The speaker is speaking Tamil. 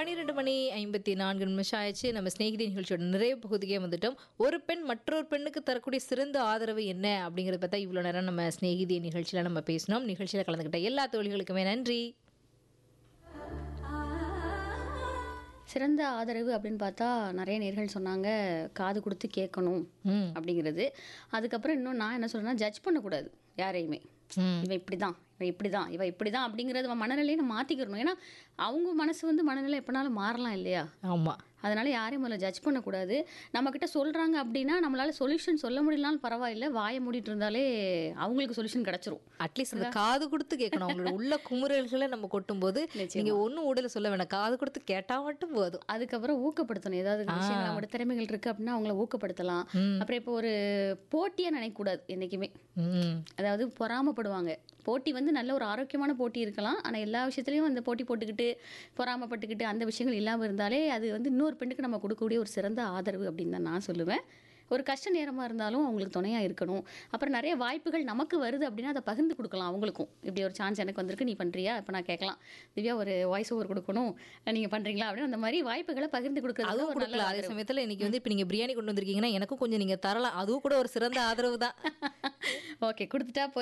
பன்னிரெண்டு மணி ஐம்பத்தி நான்கு நிமிஷம் ஆயிடுச்சு நம்ம ஸ்நேகிதி நிகழ்ச்சியோட நிறைய பகுதிக்கே வந்துட்டோம் ஒரு பெண் மற்றொரு பெண்ணுக்கு தரக்கூடிய சிறந்த ஆதரவு என்ன அப்படிங்கிறத பார்த்தா இவ்வளோ நேரம் நம்ம ஸ்நேகிதி நிகழ்ச்சியில் நம்ம பேசினோம் நிகழ்ச்சியில் கலந்துக்கிட்ட எல்லா தோழிகளுக்குமே நன்றி சிறந்த ஆதரவு அப்படின்னு பார்த்தா நிறைய நேர்கள் சொன்னாங்க காது கொடுத்து கேட்கணும் ம் அப்படிங்கிறது அதுக்கப்புறம் இன்னும் நான் என்ன சொல்றேன்னா ஜட்ஜ் பண்ணக்கூடாது யாரையுமே ம் இவன் இப்படி தான் இவன் இப்படி தான் இவன் இப்படி தான் அப்படிங்கிறது அவன் மனநிலையை நம்ம மாற்றிக்கிறணும் ஏன்னா அவங்க மனசு வந்து மனநிலை எப்போனாலும் மாறலாம் இல்லையா ஆமாம் அதனால யாரையும் முதல்ல ஜட்ஜ் பண்ணக்கூடாது நம்மக்கிட்ட சொல்கிறாங்க அப்படின்னா நம்மளால சொல்யூஷன் சொல்ல முடியலனாலும் பரவாயில்ல வாயை மூடிட்டு இருந்தாலே அவங்களுக்கு சொல்யூஷன் கிடச்சிரும் அட்லீஸ்ட் அந்த காது கொடுத்து கேட்கணும் அவங்களோட உள்ள குமுறல்களை நம்ம கொட்டும்போது நீங்க ஒன்றும் ஊடல சொல்ல வேணாம் காது கொடுத்து கேட்டா மட்டும் போதும் அதுக்கப்புறம் ஊக்கப்படுத்தணும் ஏதாவது விஷயங்கள் நம்மளோட திறமைகள் இருக்குது அப்படின்னா அவங்கள ஊக்கப்படுத்தலாம் ம். அப்புறம் இப்போ ஒரு போட்டியாக நினைக்கக்கூடாது என்றைக்குமே ம் அதாவது பொறாமப்படுவாங்க போட்டி வந்து நல்ல ஒரு ஆரோக்கியமான போட்டி இருக்கலாம் ஆனால் எல்லா விஷயத்துலையும் அந்த போட்டி போட்டுக்கிட்டு பொறாமப்பட்டுக்கிட்டு அந்த விஷயங்கள் இல்லாமல் இருந்தாலே அது வந்து இன்னொரு பெண்ணுக்கு நம்ம கொடுக்கக்கூடிய ஒரு சிறந்த ஆதரவு அப்படின்னு தான் நான் சொல்லுவேன் ஒரு கஷ்ட நேரமாக இருந்தாலும் அவங்களுக்கு துணையாக இருக்கணும் அப்புறம் நிறைய வாய்ப்புகள் நமக்கு வருது அப்படின்னா அதை பகிர்ந்து கொடுக்கலாம் அவங்களுக்கும் இப்படி ஒரு சான்ஸ் எனக்கு வந்திருக்கு நீ பண்ணுறியா இப்போ நான் கேட்கலாம் திவ்யா ஒரு வாய்ஸ் ஓவர் கொடுக்கணும் நீங்கள் பண்ணுறீங்களா அப்படின்னு அந்த மாதிரி வாய்ப்புகளை பகிர்ந்து கொடுக்குறது அதுவும் ஒரு நல்ல கொடுக்கல அதே ஆதரவு. சமயத்துல இன்னைக்கு வந்து இப்போ நீங்க பிரியாணி கொண்டு வந்திருக்கீங்கன்னா எனக்கும் கொஞ்சம் நீங்க தரலாம் அதுவும் கூட ஒரு சிறந்த ஆதரவு தான் ஓகே கொடுத்துட்டா போய்